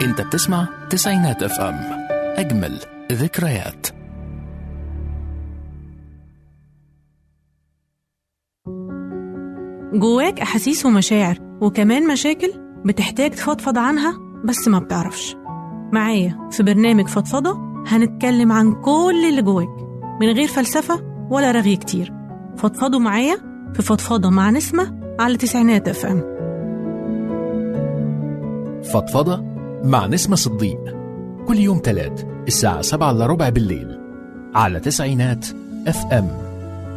انت بتسمع تسعينات اف ام اجمل ذكريات جواك أحاسيس ومشاعر وكمان مشاكل بتحتاج تفضفض عنها بس ما بتعرفش معايا في برنامج فضفضة هنتكلم عن كل اللي جواك من غير فلسفة ولا رغي كتير فضفضوا معايا في فضفضة مع نسمة على تسعينات اف ام فضفضة مع نسمة صديق كل يوم تلات الساعة سبعة إلا ربع بالليل على تسعينات اف ام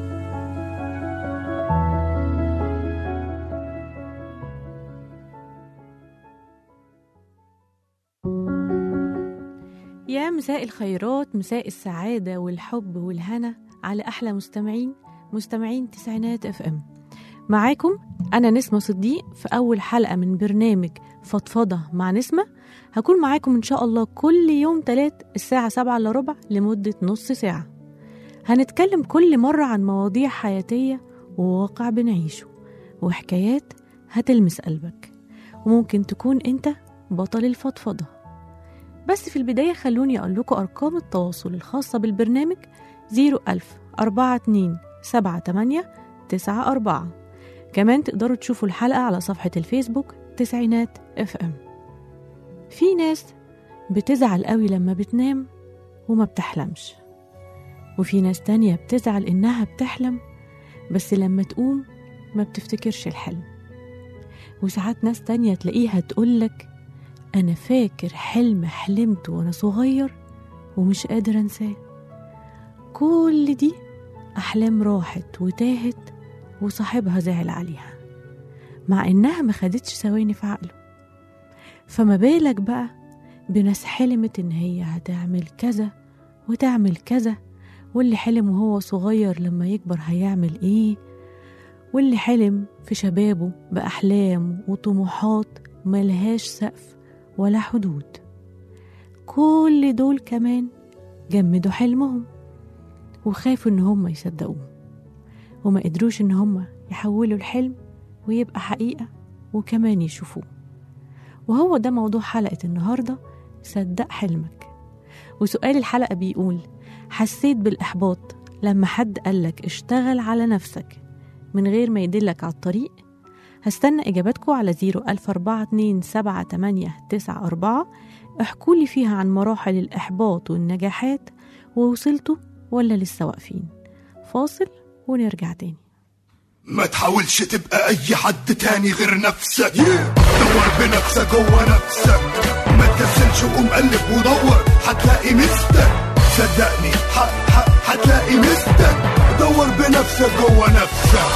يا مساء الخيرات مساء السعادة والحب والهنا على أحلى مستمعين مستمعين تسعينات اف ام معاكم أنا نسمة صديق في أول حلقة من برنامج فضفضة مع نسمة هكون معاكم إن شاء الله كل يوم تلات الساعة سبعة إلا ربع لمدة نص ساعة هنتكلم كل مرة عن مواضيع حياتية وواقع بنعيشه وحكايات هتلمس قلبك وممكن تكون أنت بطل الفضفضة بس في البداية خلوني أقول لكم أرقام التواصل الخاصة بالبرنامج 01000 42 78 94 كمان تقدروا تشوفوا الحلقة على صفحة الفيسبوك تسعينات اف ام في ناس بتزعل قوي لما بتنام وما بتحلمش وفي ناس تانية بتزعل إنها بتحلم بس لما تقوم ما بتفتكرش الحلم وساعات ناس تانية تلاقيها تقولك أنا فاكر حلم حلمته وأنا صغير ومش قادر أنساه كل دي أحلام راحت وتاهت وصاحبها زعل عليها مع إنها ما خدتش ثواني في عقله فما بالك بقى بناس حلمت إن هي هتعمل كذا وتعمل كذا واللي حلم وهو صغير لما يكبر هيعمل إيه واللي حلم في شبابه بأحلام وطموحات ملهاش سقف ولا حدود كل دول كمان جمدوا حلمهم وخافوا ان هم يصدقوه وما قدروش ان هم يحولوا الحلم ويبقى حقيقة وكمان يشوفوه وهو ده موضوع حلقة النهاردة صدق حلمك وسؤال الحلقة بيقول حسيت بالإحباط لما حد قالك اشتغل على نفسك من غير ما يدلك على الطريق هستنى إجاباتكم على 014278894 احكوا لي فيها عن مراحل الإحباط والنجاحات ووصلتوا ولا لسه واقفين فاصل ونرجع تاني ما تحاولش تبقى اي حد تاني غير نفسك دور بنفسك جوه نفسك ما تكسلش وقوم قلب ودور هتلاقي مستك صدقني ح- ح- هتلاقي مستك دور بنفسك جوه نفسك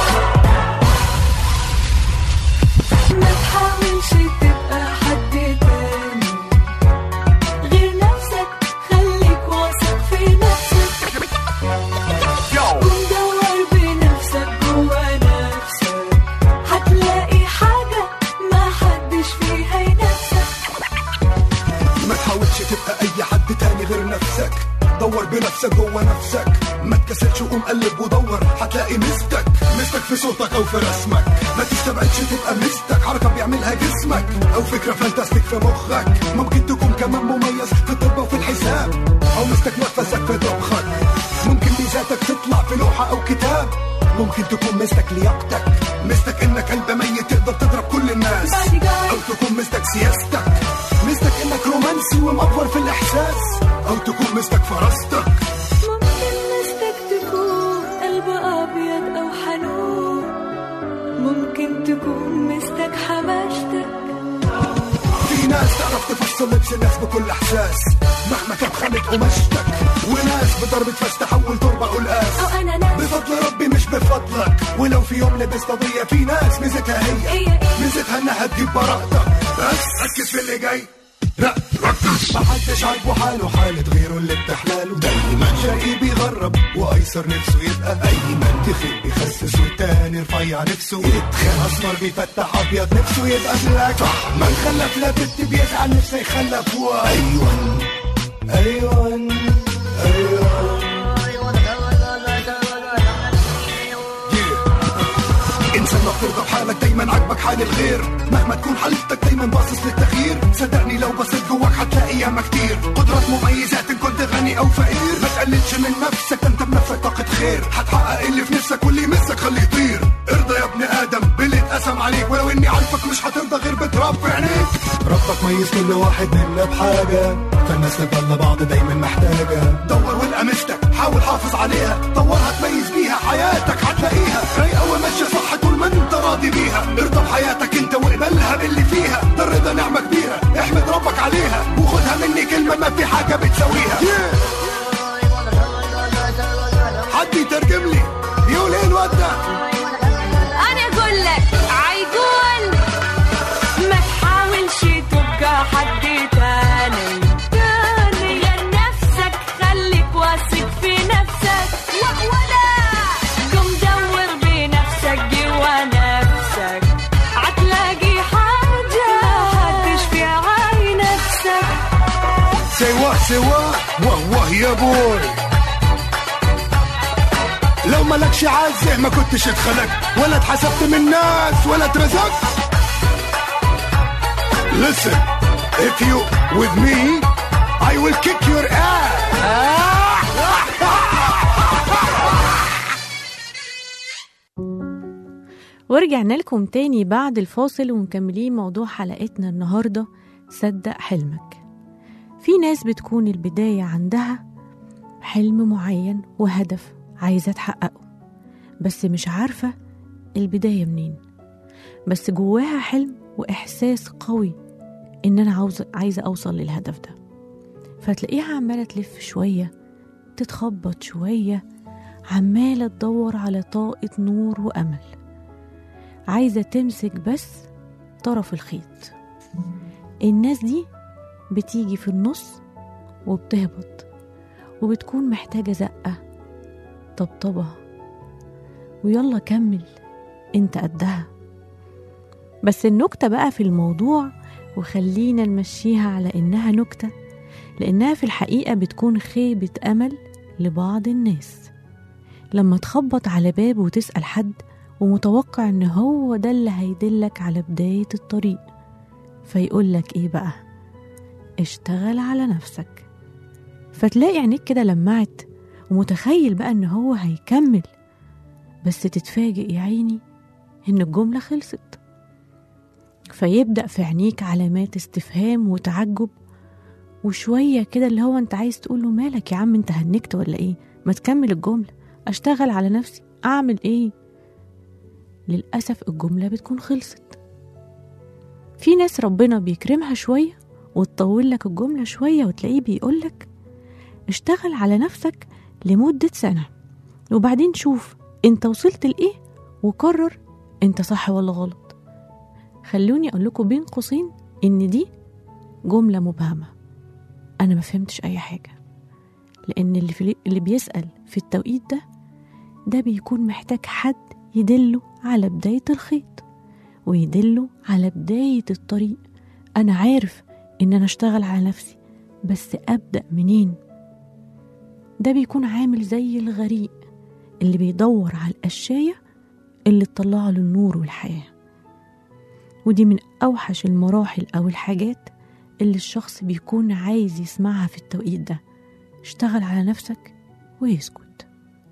ما تحاولش تبقى حد تاني غير نفسك خليك واثق في نفسك كن دور بنفسك جوا نفسك هتلاقي حاجة ما حدش فيها ينافسك ما تحاولش تبقى اي حد تاني غير نفسك دور بنفسك جوه نفسك ما تكسلش وقوم قلب ودور هتلاقي مستك مستك في صوتك او في رسمك ما تستبعدش تبقى مستك حركه بيعملها جسمك او فكره فانتاستيك في مخك ممكن تكون كمان مميز في الطب وفي الحساب او مستك نفسك في طبخك ممكن ميزاتك تطلع في لوحه او كتاب ممكن تكون مستك لياقتك مستك انك قلب ميت تقدر تضرب كل الناس او تكون مستك سياستك مستك انك رومانسي ومأفور في الاحساس او تكون مستك فراستك ممكن مستك تكون قلب أبيض أو حنون ممكن تكون مستك حماشتك في ناس تعرف تفصل لبس الناس بكل احساس مهما كانت خانت قماشتك وناس بضربة فاس تحول تربة قلقاس أو أنا ناس بفضل ربي مش بفضلك ولو في يوم لبست قضية في ناس ميزتها هي هي إيه؟ ميزتها انها تجيب براءتك بس ركز في اللي جاي لا ركز محدش عاجبه حاله حالة غيره اللي بتحلاله دايما شقي بيغرب وايسر نفسه يبقى ايمن تخيل بيخسس والتاني رفيع نفسه يتخان اسمر بيفتح ابيض نفسه يبقى بلاك صح من خلف لا بنت بيزعل نفسه يخلف و ايوه ايوه ايوه Yeah. انسان ما بترضى بحالك دايما عاجبك حال الغير مهما تكون حالتك دايما باصص للتغيير صدقني لو بصيت جواك هتلاقي ياما كتير قدرات مميزات ان كنت غني او فقير ما تقللش من نفسك ده انت بنفسك طاقة خير هتحقق اللي في نفسك واللي يمسك خليه يطير ارضى يا ابن ادم باللي اتقسم عليك ولو اني عارفك مش هترضى غير بتراب في عينيك ربك ميز كل واحد منا بحاجة فالناس تضل بعض دايما محتاجة دور والقى مستك حاول حافظ عليها طورها تميز بيها حياتك هتلاقيها رايقة وماشية صح طول ما انت راضي بيها ارضى بحياتك انت واقبلها باللي فيها ده الرضا نعمة كبيرة احمد ربك عليها وخدها مني كلمة ما في حاجة بتساويها حد يترجم لي يقول ايه الواد ده انا اقول لك عيقول ما تحاولش تبقى حد تاني تاني غير نفسك خليك واثق في نفسك ولا قم دور بنفسك جوا نفسك هتلاقي حاجة هتشفي عاي نفسك سوا سوا واه واه يا بوي لو مالكش عزة ما كنتش اتخلقت ولا اتحسبت من الناس ولا اترزقت Listen, if you with me, I will kick your ass. ورجعنا لكم تاني بعد الفاصل ومكملين موضوع حلقتنا النهاردة صدق حلمك في ناس بتكون البداية عندها حلم معين وهدف عايزة تحققه بس مش عارفة البداية منين بس جواها حلم وإحساس قوي إن أنا عاوزة عايزة أوصل للهدف ده فتلاقيها عمالة تلف شوية تتخبط شوية عمالة تدور على طاقة نور وأمل عايزة تمسك بس طرف الخيط الناس دي بتيجي في النص وبتهبط وبتكون محتاجة زقة طبطبة ويلا كمل انت قدها بس النكتة بقى في الموضوع وخلينا نمشيها على إنها نكتة لأنها في الحقيقة بتكون خيبة أمل لبعض الناس لما تخبط على باب وتسأل حد ومتوقع إن هو ده اللي هيدلك على بداية الطريق فيقولك إيه بقى اشتغل على نفسك فتلاقي عينيك كده لمعت ومتخيل بقى إن هو هيكمل بس تتفاجئ يا عيني إن الجملة خلصت فيبدأ في عينيك علامات استفهام وتعجب وشوية كده اللي هو انت عايز تقوله مالك يا عم انت هنكت ولا ايه ما تكمل الجملة اشتغل على نفسي اعمل ايه للأسف الجملة بتكون خلصت في ناس ربنا بيكرمها شوية وتطول لك الجملة شوية وتلاقيه بيقولك اشتغل على نفسك لمدة سنة وبعدين شوف انت وصلت لإيه وقرر انت صح ولا غلط خلوني اقول لكم بين قوسين ان دي جملة مبهمة انا ما فهمتش اي حاجة لان اللي, في اللي بيسأل في التوقيت ده ده بيكون محتاج حد يدله على بداية الخيط ويدله على بداية الطريق أنا عارف إن أنا أشتغل على نفسي بس أبدأ منين ده بيكون عامل زي الغريق اللي بيدور على القشاية اللي تطلعه للنور والحياة ودي من أوحش المراحل أو الحاجات اللي الشخص بيكون عايز يسمعها في التوقيت ده اشتغل على نفسك ويسكت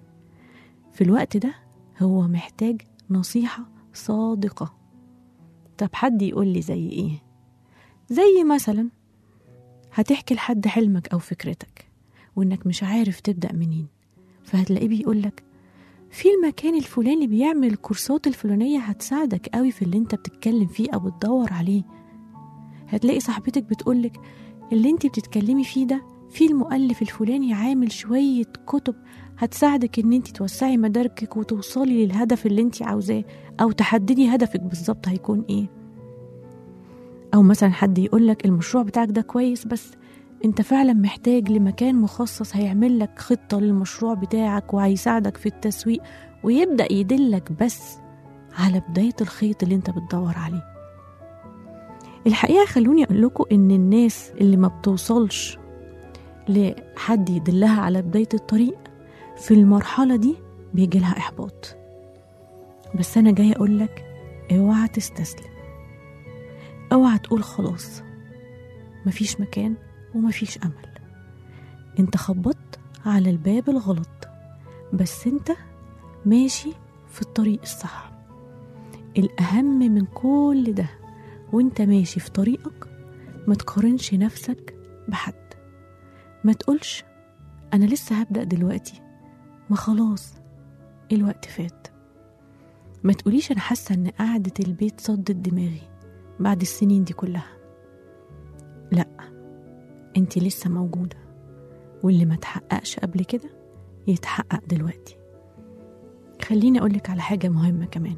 في الوقت ده هو محتاج نصيحة صادقة طب حد يقول لي زي ايه زي مثلا هتحكي لحد حلمك أو فكرتك وإنك مش عارف تبدأ منين فهتلاقيه بيقولك في المكان الفلاني بيعمل الكورسات الفلانية هتساعدك قوي في اللي انت بتتكلم فيه أو بتدور عليه هتلاقي صاحبتك بتقولك اللي انت بتتكلمي فيه ده في المؤلف الفلاني عامل شوية كتب هتساعدك ان انت توسعي مداركك وتوصلي للهدف اللي انت عاوزاه او تحددي هدفك بالظبط هيكون ايه او مثلا حد يقولك المشروع بتاعك ده كويس بس انت فعلا محتاج لمكان مخصص هيعمل لك خطة للمشروع بتاعك وهيساعدك في التسويق ويبدأ يدلك بس على بداية الخيط اللي انت بتدور عليه الحقيقة خلوني أقول لكم إن الناس اللي ما بتوصلش لحد يدلها على بداية الطريق في المرحلة دي بيجي لها إحباط بس أنا جاية أقول لك اوعى تستسلم اوعى تقول خلاص مفيش مكان ومفيش امل انت خبطت على الباب الغلط بس انت ماشي في الطريق الصح الاهم من كل ده وانت ماشي في طريقك ما تقارنش نفسك بحد ما تقولش انا لسه هبدا دلوقتي ما خلاص الوقت فات ما تقوليش انا حاسه ان قعده البيت صدت دماغي بعد السنين دي كلها لا انت لسه موجوده واللي ما تحققش قبل كده يتحقق دلوقتي خليني اقولك على حاجه مهمه كمان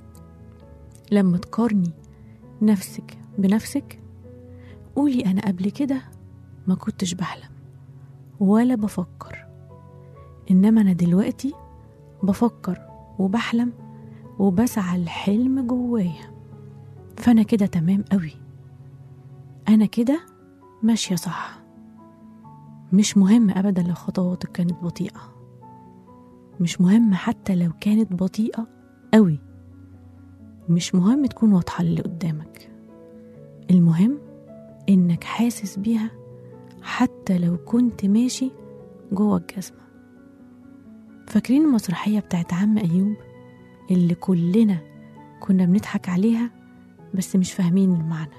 لما تقارني نفسك بنفسك قولي انا قبل كده ما كنتش بحلم ولا بفكر انما انا دلوقتي بفكر وبحلم وبسعى الحلم جوايا فانا كده تمام قوي انا كده ماشيه صح مش مهم ابدا لو خطواتك كانت بطيئه مش مهم حتى لو كانت بطيئه قوي مش مهم تكون واضحه اللي قدامك المهم انك حاسس بيها حتى لو كنت ماشي جوه الجزمه فاكرين المسرحيه بتاعت عم ايوب اللي كلنا كنا بنضحك عليها بس مش فاهمين المعنى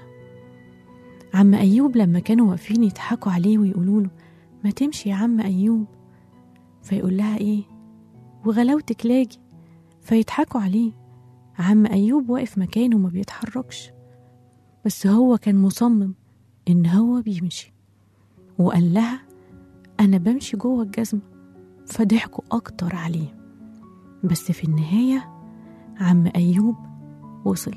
عم أيوب لما كانوا واقفين يضحكوا عليه ويقولوا له ما تمشي يا عم أيوب فيقول لها إيه وغلاوتك لاجي فيضحكوا عليه عم أيوب واقف مكانه ما بيتحركش بس هو كان مصمم إن هو بيمشي وقال لها أنا بمشي جوه الجزمة فضحكوا أكتر عليه بس في النهاية عم أيوب وصل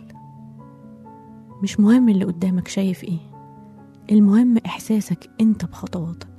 مش مهم اللي قدامك شايف ايه المهم إحساسك أنت بخطواتك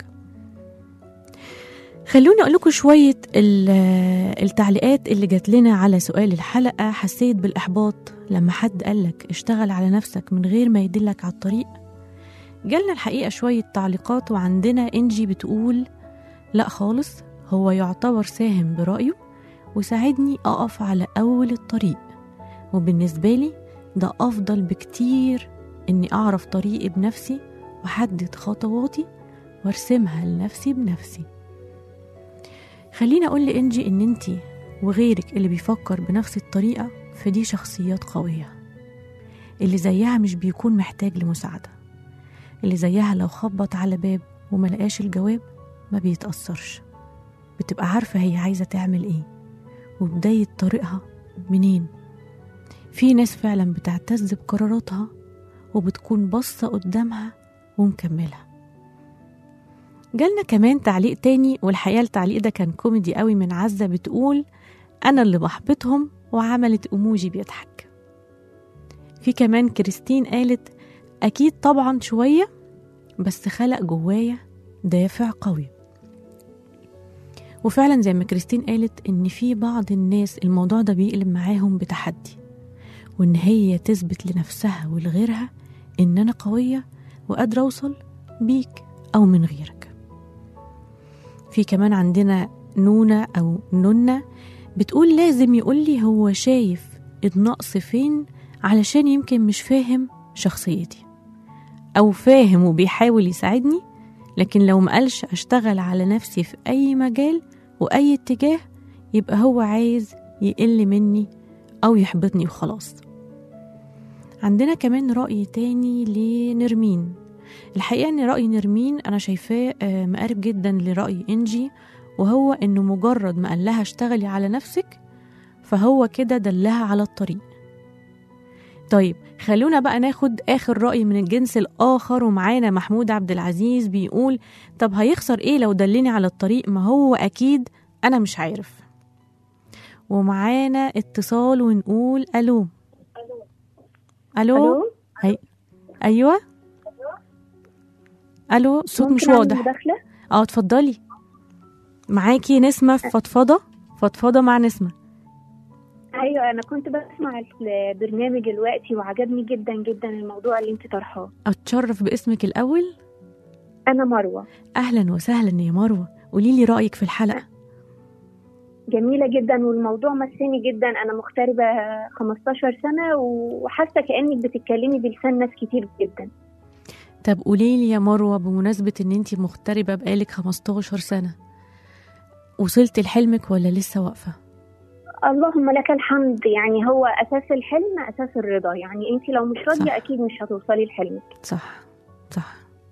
خلوني أقول لكم شوية ال- التعليقات اللي جات لنا على سؤال الحلقة حسيت بالإحباط لما حد قالك اشتغل على نفسك من غير ما يدلك على الطريق جالنا الحقيقة شوية تعليقات وعندنا إنجي بتقول لا خالص هو يعتبر ساهم برأيه وساعدني أقف على أول الطريق وبالنسبة لي ده أفضل بكتير إني أعرف طريقي بنفسي وأحدد خطواتي وأرسمها لنفسي بنفسي خليني أقول لإنجي إن أنتي وغيرك اللي بيفكر بنفس الطريقة فدي شخصيات قوية اللي زيها مش بيكون محتاج لمساعدة اللي زيها لو خبط على باب وملقاش الجواب ما بيتأثرش بتبقى عارفة هي عايزة تعمل ايه وبداية طريقها منين في ناس فعلا بتعتز بقراراتها وبتكون باصة قدامها ومكملة جالنا كمان تعليق تاني والحقيقة التعليق ده كان كوميدي قوي من عزة بتقول أنا اللي بحبطهم وعملت أموجي بيضحك في كمان كريستين قالت أكيد طبعا شوية بس خلق جوايا دافع قوي وفعلا زي ما كريستين قالت إن في بعض الناس الموضوع ده بيقلب معاهم بتحدي وإن هي تثبت لنفسها ولغيرها إن أنا قوية وقادرة أوصل بيك أو من غيرك في كمان عندنا نونة أو نونة بتقول لازم يقولي هو شايف النقص فين علشان يمكن مش فاهم شخصيتي أو فاهم وبيحاول يساعدني لكن لو مقالش أشتغل على نفسي في أي مجال وأي اتجاه يبقى هو عايز يقل مني أو يحبطني وخلاص عندنا كمان رأي تاني لنرمين الحقيقة إن رأي نرمين أنا شايفاه آه، مقارب جدا لرأي إنجي وهو إنه مجرد ما قال لها اشتغلي على نفسك فهو كده دلها على الطريق طيب خلونا بقى ناخد آخر رأي من الجنس الآخر ومعانا محمود عبد العزيز بيقول طب هيخسر إيه لو دلني على الطريق ما هو أكيد أنا مش عارف ومعانا اتصال ونقول ألو ألو, الو هي... أيوة ألو صوت مش ممكن أعمل واضح مداخله اه اتفضلي معاكي نسمة في فضفضة فضفضة مع نسمة ايوه انا كنت بسمع البرنامج دلوقتي وعجبني جدا جدا الموضوع اللي انت طرحاه اتشرف باسمك الأول انا مروه أهلا وسهلا يا مروة قولي لي رأيك في الحلقة جميلة جدا والموضوع مسني جدا أنا مغتربة 15 سنة وحاسة كأنك بتتكلمي بلسان ناس كتير جدا طب قولي لي يا مروه بمناسبه ان انت مغتربه بقالك 15 سنه وصلت لحلمك ولا لسه واقفه اللهم لك الحمد يعني هو أساس الحلم أساس الرضا يعني أنت لو مش راضية صح. أكيد مش هتوصلي لحلمك صح صح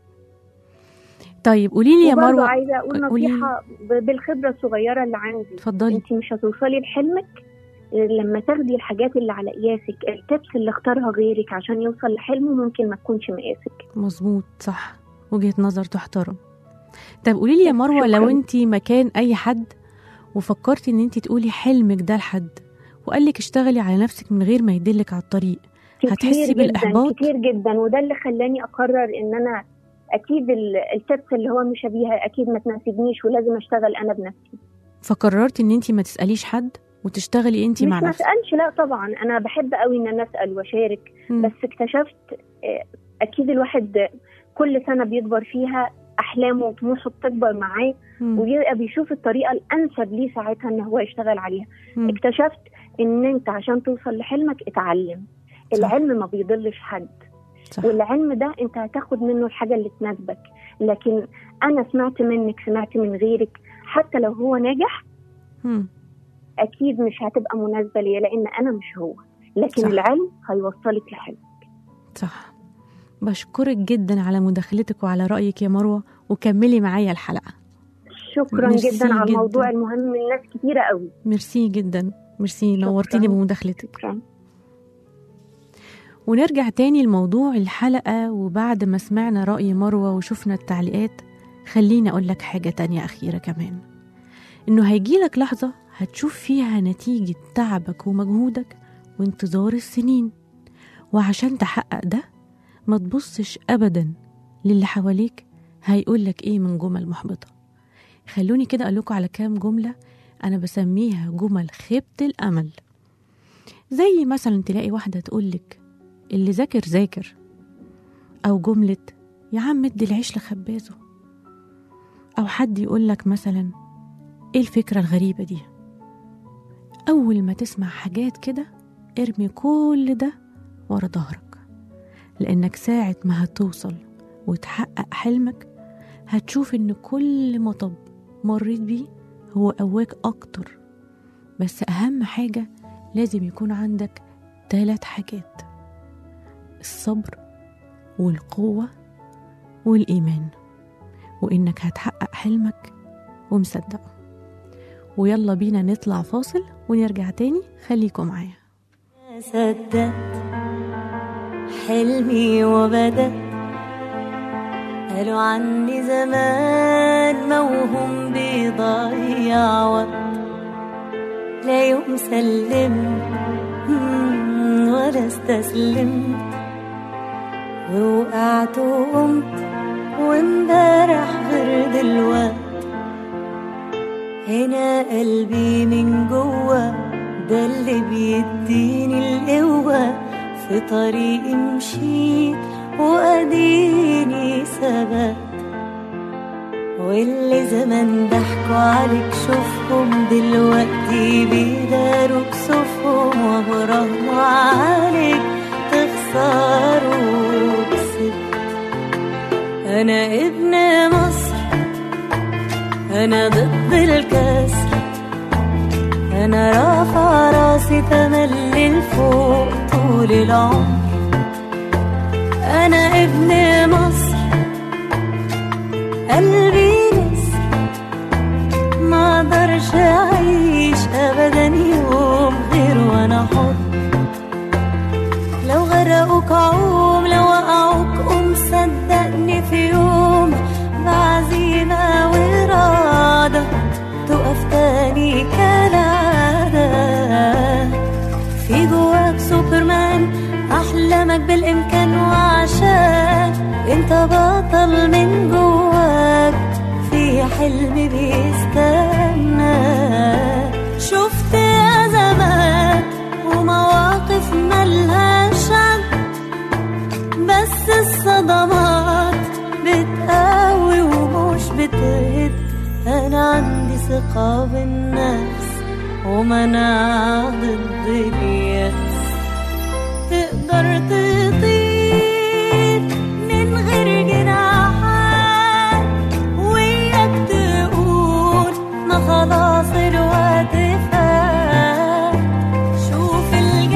طيب قولي لي يا وبرضه مروه عايزة أقول قولي لي. نصيحة ب- بالخبرة الصغيرة اللي عندي اتفضلي انت مش هتوصلي لحلمك لما تاخدي الحاجات اللي على قياسك التبس اللي اختارها غيرك عشان يوصل لحلمه ممكن ما تكونش مقاسك مظبوط صح وجهه نظر تحترم طب قولي لي يا مروه لو شكراً. انت مكان اي حد وفكرتي ان انت تقولي حلمك ده لحد وقال لك اشتغلي على نفسك من غير ما يدلك على الطريق هتحسي كتير بالإحباط؟ جدا كتير جدا وده اللي خلاني اقرر ان انا اكيد ال- التبس اللي هو مش بيها اكيد ما تناسبنيش ولازم اشتغل انا بنفسي فقررتي ان انت ما تساليش حد وتشتغلي انت مش مع ما نفسك اسالش لا طبعا انا بحب قوي ان انا اسال واشارك مم. بس اكتشفت آه، اكيد الواحد كل سنه بيكبر فيها احلامه وطموحه بتكبر معاه مم. وبيبقى بيشوف الطريقه الانسب ليه ساعتها ان هو يشتغل عليها مم. اكتشفت ان انت عشان توصل لحلمك اتعلم صح. العلم ما بيضلش حد صح والعلم ده انت هتاخد منه الحاجه اللي تناسبك لكن انا سمعت منك سمعت من غيرك حتى لو هو ناجح مم. اكيد مش هتبقى مناسبه ليا لان انا مش هو لكن صح. صح. العلم هيوصلك لحلم صح بشكرك جدا على مداخلتك وعلى رأيك يا مروة وكملي معايا الحلقة شكرا ميرسي جدا على جداً. الموضوع المهم من ناس كتيره قوي ميرسي جدا ميرسي شكراً. نورتيني بمداخلتك شكرا ونرجع تاني لموضوع الحلقة وبعد ما سمعنا رأي مروة وشفنا التعليقات خليني أقول لك حاجة تانية أخيرة كمان إنه هيجيلك لحظة هتشوف فيها نتيجة تعبك ومجهودك وانتظار السنين وعشان تحقق ده ما تبصش أبدا للي حواليك هيقولك إيه من جمل محبطة خلوني كده أقول لكم على كام جملة أنا بسميها جمل خيبة الأمل زي مثلا تلاقي واحدة تقولك اللي ذاكر ذاكر أو جملة يا عم ادي العيش لخبازه أو حد يقولك مثلا ايه الفكرة الغريبة دي أول ما تسمع حاجات كده ارمي كل ده ورا ظهرك لأنك ساعة ما هتوصل وتحقق حلمك هتشوف إن كل مطب مريت بيه هو قواك أكتر بس أهم حاجة لازم يكون عندك تلات حاجات الصبر والقوة والإيمان وإنك هتحقق حلمك ومصدقه ويلا بينا نطلع فاصل ونرجع تاني خليكم معايا صدقت حلمي وبدأت قالوا عني زمان موهوم بيضيع وقت لا يوم سلمت مم، ولا استسلمت ووقعت وقمت وامبارح غير دلوقت هنا قلبي من جوه ده اللي بيديني القوة في طريقي مشيت وأديني ثبات واللي زمان ضحكوا عليك شوفهم دلوقتي بيداروا كسوفهم وبراهنوا عليك تخسروا كسبت أنا ابن مصر أنا ضد الكسر أنا رافع راسي تملي لفوق طول العمر أنا ابن مصر قلبي نسر ما اقدرش أعيش أبدا يوم غير وأنا حر لو غرقوك عوم لو وقعوك قوم صدقني في يوم بعزيمة وإرادة تقف تاني كالعادة في جواك سوبرمان أحلامك بالإمكان وعشان انت بطل من جواك في حلم بيستنى شفت أزمات ومواقف ملهاش عد بس الصدمات بتقوي ومش بتهد انا عندي ثقة بالنفس ومناع ضد اليأس تقدر تطير من غير جناحات وياك تقول ما خلاص الوقت فات شوف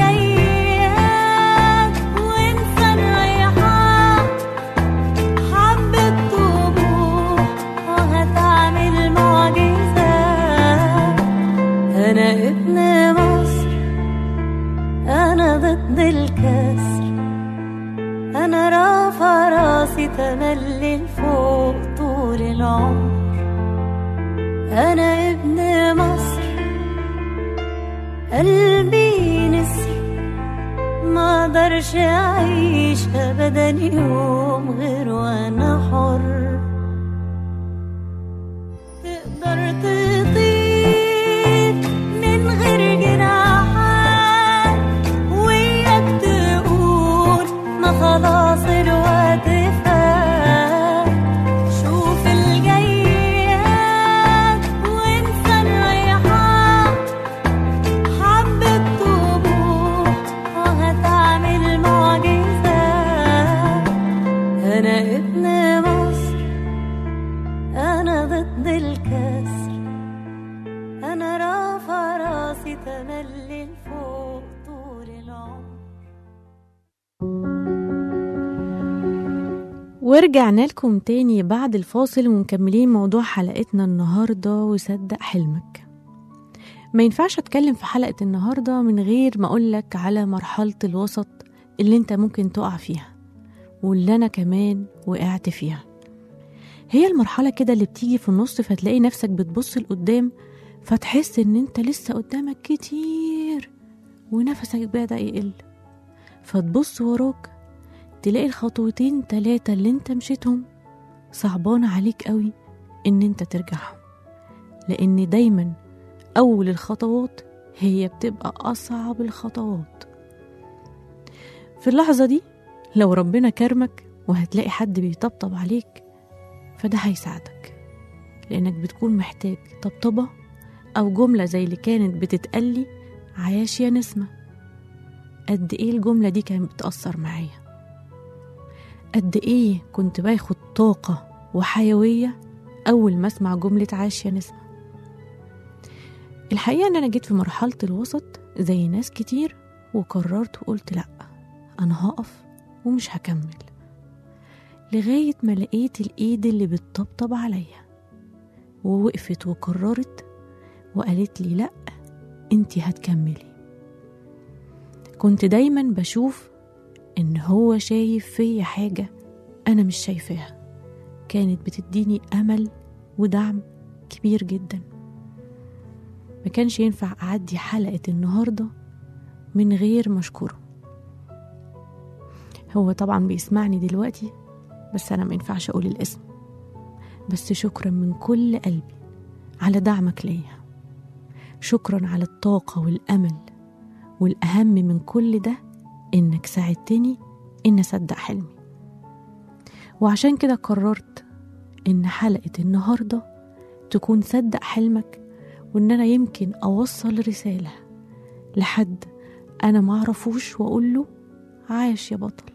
الجيات وانسى الريحان حبة طموح وهتعمل معجزات أنا ابن مصر أنا ضد الكسر أنا رافع راسي تملي لفوق طول العمر أنا ابن مصر قلبي نسر ما اقدرش اعيش ابدا يوم غير وانا حر تقدر تطير من غير جناحات وياك تقول ما خلاص الوقت فات شوف الجيات وانسى الريحان حبة طموح وهتعمل معجزات أنا ابن مصر أنا ضد الكسر أنا رافع راسي تملي لفوق طول العمر ورجعنا لكم تاني بعد الفاصل ومكملين موضوع حلقتنا النهاردة وصدق حلمك ما ينفعش اتكلم في حلقة النهاردة من غير ما اقولك على مرحلة الوسط اللي انت ممكن تقع فيها واللي انا كمان وقعت فيها هي المرحلة كده اللي بتيجي في النص فتلاقي نفسك بتبص لقدام فتحس ان انت لسه قدامك كتير ونفسك بدأ يقل فتبص وراك تلاقي الخطوتين تلاتة اللي انت مشيتهم صعبان عليك قوي ان انت ترجعهم لان دايما اول الخطوات هي بتبقى اصعب الخطوات في اللحظة دي لو ربنا كرمك وهتلاقي حد بيطبطب عليك فده هيساعدك لانك بتكون محتاج طبطبة او جملة زي اللي كانت بتتقلي عايش يا نسمة قد ايه الجملة دي كانت بتأثر معايا قد ايه كنت باخد طاقة وحيوية أول ما أسمع جملة عاش يا نسمة الحقيقة إن أنا جيت في مرحلة الوسط زي ناس كتير وقررت وقلت لأ أنا هقف ومش هكمل لغاية ما لقيت الإيد اللي بتطبطب عليا ووقفت وقررت وقالت لي لأ انتي هتكملي كنت دايما بشوف إن هو شايف فيا حاجة أنا مش شايفاها كانت بتديني أمل ودعم كبير جدا ما كانش ينفع أعدي حلقة النهاردة من غير ما أشكره هو طبعا بيسمعني دلوقتي بس أنا ما ينفعش أقول الاسم بس شكرا من كل قلبي على دعمك ليا شكرا على الطاقة والأمل والأهم من كل ده إنك ساعدتني إن أصدق حلمي وعشان كده قررت إن حلقة النهاردة تكون صدق حلمك وإن أنا يمكن أوصل رسالة لحد أنا معرفوش وأقول له عاش يا بطل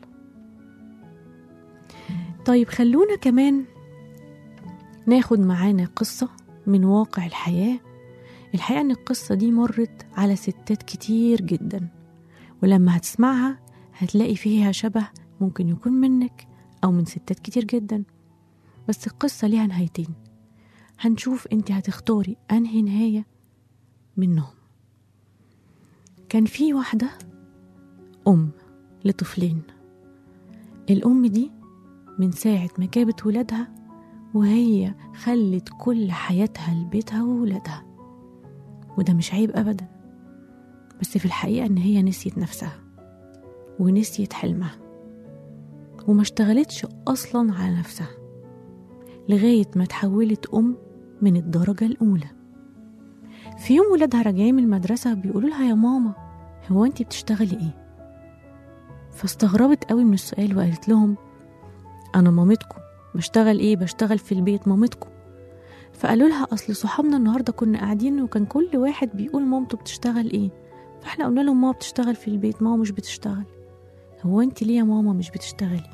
طيب خلونا كمان ناخد معانا قصة من واقع الحياة الحقيقة إن القصة دي مرت على ستات كتير جدا ولما هتسمعها هتلاقي فيها شبه ممكن يكون منك أو من ستات كتير جدا بس القصة ليها نهايتين هنشوف انت هتختاري أنهي نهاية منهم كان في واحدة أم لطفلين الأم دي من ساعة ما جابت ولادها وهي خلت كل حياتها لبيتها وولادها وده مش عيب أبدا بس في الحقيقة إن هي نسيت نفسها ونسيت حلمها وما اشتغلتش أصلا على نفسها لغاية ما تحولت أم من الدرجة الأولى في يوم ولادها راجعين من المدرسة بيقولوا لها يا ماما هو أنتي بتشتغلي إيه؟ فاستغربت قوي من السؤال وقالت لهم أنا مامتكم بشتغل إيه؟ بشتغل في البيت مامتكم فقالوا لها اصل صحابنا النهارده كنا قاعدين وكان كل واحد بيقول مامته بتشتغل ايه فاحنا قلنا لهم ماما بتشتغل في البيت ماما مش بتشتغل هو انت ليه يا ماما مش بتشتغلي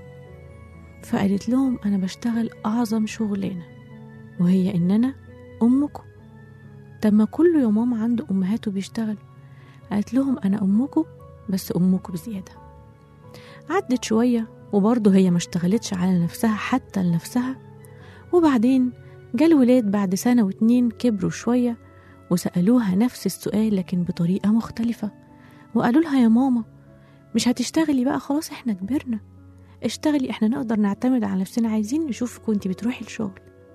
فقالت لهم انا بشتغل اعظم شغلانه وهي ان انا امكم طب ما كله يا ماما عنده امهاته بيشتغل قالت لهم انا امكم بس امكم بزياده عدت شويه وبرضه هي ما اشتغلتش على نفسها حتى لنفسها وبعدين جا الولاد بعد سنة واتنين كبروا شوية وسألوها نفس السؤال لكن بطريقة مختلفة وقالوا لها يا ماما مش هتشتغلي بقى خلاص احنا كبرنا اشتغلي احنا نقدر نعتمد على نفسنا عايزين نشوفك وانتي بتروحي الشغل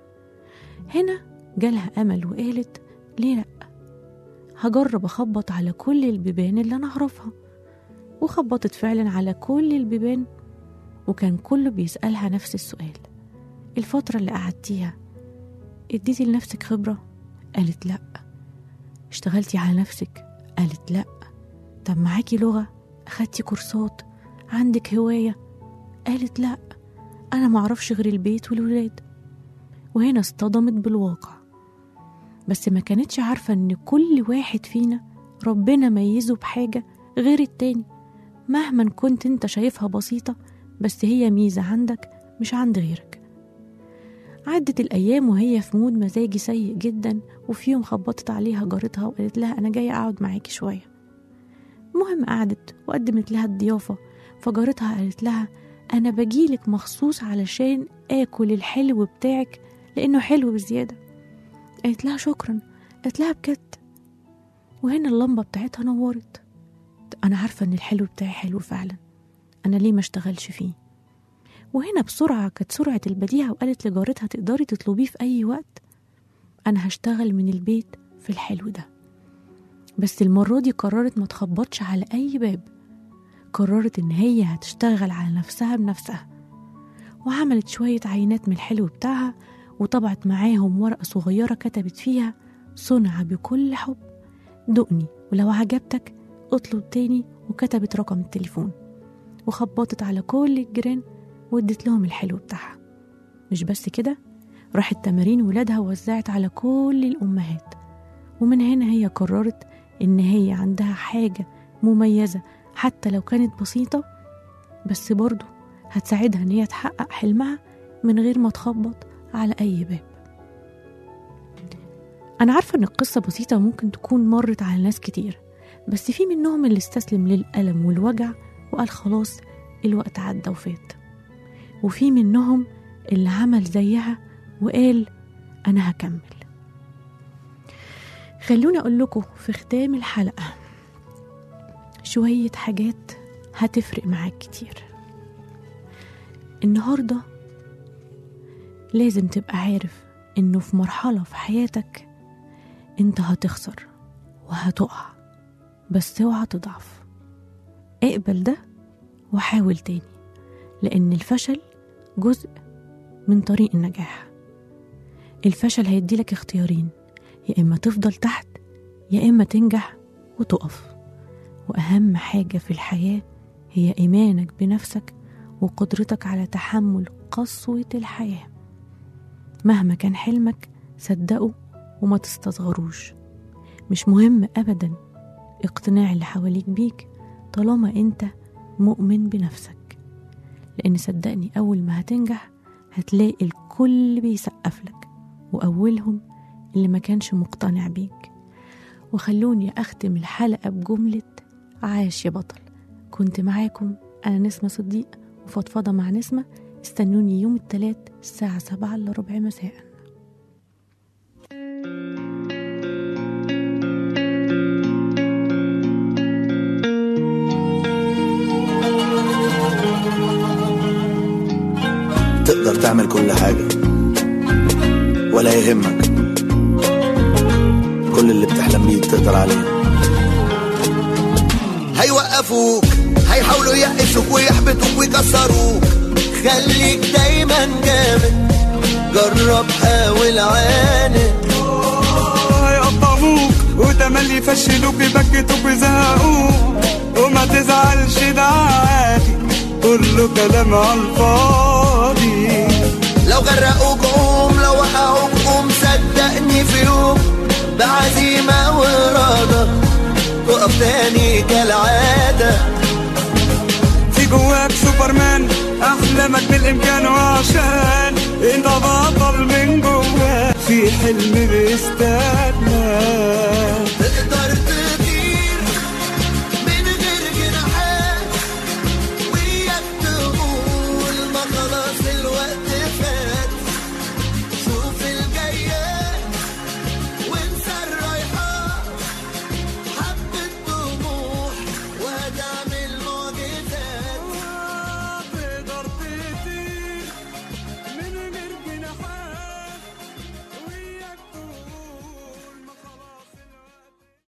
هنا جالها أمل وقالت ليه لأ هجرب أخبط على كل البيبان اللي أنا أعرفها وخبطت فعلا على كل البيبان وكان كله بيسألها نفس السؤال الفترة اللي قعدتيها اديتي لنفسك خبرة؟ قالت لأ اشتغلتي على نفسك؟ قالت لأ طب معاكي لغة؟ أخدتي كورسات؟ عندك هواية؟ قالت لأ أنا معرفش غير البيت والولاد وهنا اصطدمت بالواقع بس ما كانتش عارفة إن كل واحد فينا ربنا ميزه بحاجة غير التاني مهما كنت انت شايفها بسيطة بس هي ميزة عندك مش عند غيرك عدت الأيام وهي في مود مزاجي سيء جدا وفي يوم خبطت عليها جارتها وقالت لها أنا جاية أقعد معاكي شوية المهم قعدت وقدمت لها الضيافة فجارتها قالت لها أنا بجيلك مخصوص علشان آكل الحلو بتاعك لأنه حلو بزيادة قالت لها شكرا قالت لها بجد وهنا اللمبة بتاعتها نورت أنا عارفة إن الحلو بتاعي حلو فعلا أنا ليه ما اشتغلش فيه وهنا بسرعة كانت سرعة البديهة وقالت لجارتها تقدري تطلبيه في أي وقت أنا هشتغل من البيت في الحلو ده بس المرة دي قررت ما تخبطش على أي باب قررت إن هي هتشتغل على نفسها بنفسها وعملت شوية عينات من الحلو بتاعها وطبعت معاهم ورقة صغيرة كتبت فيها صنع بكل حب دقني ولو عجبتك اطلب تاني وكتبت رقم التليفون وخبطت على كل الجيران وادت لهم الحلو بتاعها مش بس كده راحت تمارين ولادها ووزعت على كل الأمهات ومن هنا هي قررت إن هي عندها حاجة مميزة حتى لو كانت بسيطة بس برضه هتساعدها إن هي تحقق حلمها من غير ما تخبط على أي باب أنا عارفة إن القصة بسيطة وممكن تكون مرت على ناس كتير بس في منهم اللي استسلم للألم والوجع وقال خلاص الوقت عدى وفات وفي منهم اللي عمل زيها وقال أنا هكمل خلوني أقول لكم في ختام الحلقة شوية حاجات هتفرق معاك كتير النهاردة لازم تبقى عارف إنه في مرحلة في حياتك أنت هتخسر وهتقع بس اوعى تضعف اقبل ده وحاول تاني لأن الفشل جزء من طريق النجاح الفشل هيديلك اختيارين يا إما تفضل تحت يا إما تنجح وتقف وأهم حاجة في الحياة هي إيمانك بنفسك وقدرتك على تحمل قسوة الحياة مهما كان حلمك صدقه وما تستصغروش مش مهم أبدا اقتناع اللي حواليك بيك طالما انت مؤمن بنفسك لأن صدقني أول ما هتنجح هتلاقي الكل بيسقف لك وأولهم اللي ما كانش مقتنع بيك وخلوني أختم الحلقة بجملة عاش يا بطل كنت معاكم أنا نسمة صديق وفضفضة مع نسمة استنوني يوم التلات الساعة سبعة إلا ربع مساء تقدر تعمل كل حاجة ولا يهمك كل اللي بتحلم بيه تقدر عليه هيوقفوك هيحاولوا يقفوك ويحبطوك ويكسروك خليك دايما جامد جرب حاول عاند هيقطعوك وتملي يفشلوك يبكتوك ويزهقوك وما تزعلش ده عادي كله كلام على الفاضي لو لو غرقوك قوم لو وقعوك قوم صدقني في يوم بعزيمة وإرادة تقف تاني كالعادة في جواك سوبرمان احلامك بالامكان وعشان انت بطل من جواك في حلم بيستناك